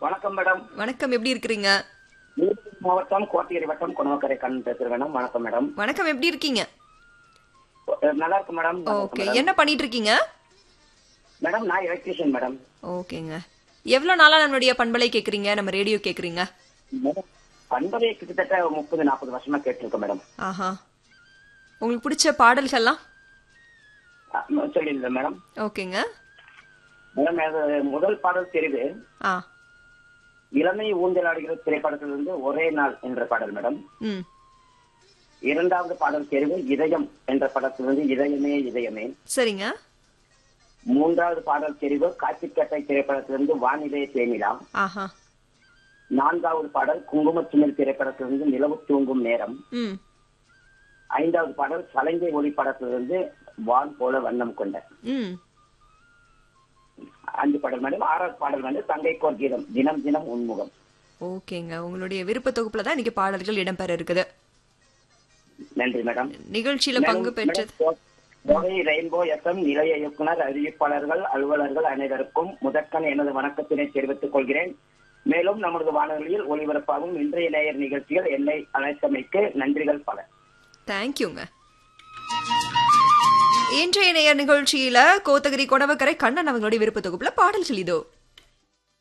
வணக்கம் மேடம் வணக்கம் எப்படி இருக்கிறீங்க நீலகிரி மாவட்டம் கோத்தகிரி வட்டம் குணவக்கரை கண் பேசுறேன் மேடம் வணக்கம் மேடம் வணக்கம் எப்படி இருக்கீங்க அஹ் நல்லா இருக்கு மேடம் நல்லா இருக்கு ஓகே மேடம். என்ன பண்ணிட்டு இருக்கீங்க மேடம் நான் எலக்ட்ரீஷியன் மேடம் ஓகேங்க எவ்வளவு நாளா நம்மளுடைய பண்பலை கேக்குறீங்க நம்ம ரேடியோ கேக்குறீங்க மேடம் பண்பலை கிட்டத்தட்ட முப்பது நாற்பது வருஷமா கேட்டிருக்கேன் மேடம் ஆஹா உங்களுக்கு பிடிச்ச பாடல்கள்லாம் அஹ் சொல்லியிருந்தேன் மேடம் ஓகேங்க மேடம் அது முதல் பாடல் தெரிவு ஆ இளமை ஊஞ்சலாடுகிற திரைப்படத்திலிருந்து ஒரே நாள் என்ற பாடல் மேடம் ம் இரண்டாவது பாடல் தெரிவு இதயம் என்ற படத்திலிருந்து இதயமே இதயமே சரிங்க மூன்றாவது பாடல் தெரிவு காட்சிக்கட்டை திரைப்படத்திலிருந்து வானிலை தேனிலா ஆஹா நான்காவது பாடல் குங்குமச்சிமிழ் திரைப்படத்திலிருந்து நிலவு தூங்கும் நேரம் ம் ஐந்தாவது பாடல் சலங்கை ஒளி படத்திலிருந்து வான் போல வண்ணம் கொண்ட ம் அஞ்சு பாடல் மேடம் ஆறாவது பாடல் வந்து தங்கைக்கோர் கீதம் தினம் தினம் உன்முகம் ஓகேங்க உங்களுடைய விருப்ப தொகுப்புல தான் இன்னைக்கு பாடல்கள் இடம்பெற இருக்குது நன்றி மேடம் நிகழ்ச்சியில பங்கு பெற்றது கோவை ரெயின்போ எஃப்எம் நிலைய இயக்குனர் அறிவிப்பாளர்கள் அலுவலர்கள் அனைவருக்கும் முதற்கண் எனது வணக்கத்தினை தெரிவித்துக் கொள்கிறேன் மேலும் நமது வானொலியில் ஒளிபரப்பாகும் இன்றைய நேயர் நிகழ்ச்சிகள் என்னை அழைத்தமைக்கு நன்றிகள் பல தேங்க்யூங்க இன்றைய நேயர் நிகழ்ச்சியில கோத்தகிரி கொடவக்கரை கண்ணன் அவங்களுடைய விருப்ப தொகுப்புல பாடல்கள் இதோ